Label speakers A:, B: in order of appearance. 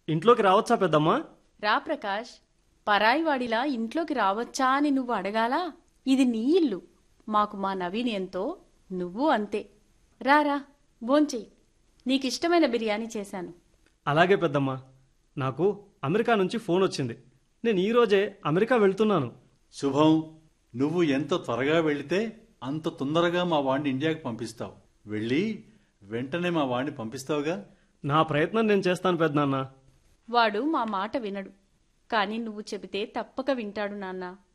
A: ఇంట్లోకి రావచ్చా పెద్దమ్మా
B: రా ప్రకాష్ పరాయివాడిలా ఇంట్లోకి రావచ్చా అని నువ్వు అడగాలా ఇది నీ ఇల్లు మాకు మా నవీన్ ఎంతో నువ్వు అంతే రారా భోంచెయ్యి నీకిష్టమైన బిర్యానీ చేశాను
A: అలాగే పెద్దమ్మా నాకు అమెరికా నుంచి ఫోన్ వచ్చింది నేను ఈరోజే అమెరికా వెళ్తున్నాను
C: శుభం నువ్వు ఎంత త్వరగా వెళితే అంత తొందరగా మా వాడిని ఇండియాకి పంపిస్తావు వెళ్ళి వెంటనే మా వాడిని పంపిస్తావుగా
A: నా ప్రయత్నం నేను చేస్తాను పెద్దనాన్న
B: వాడు మా మాట వినడు కానీ నువ్వు చెబితే తప్పక వింటాడు నాన్నా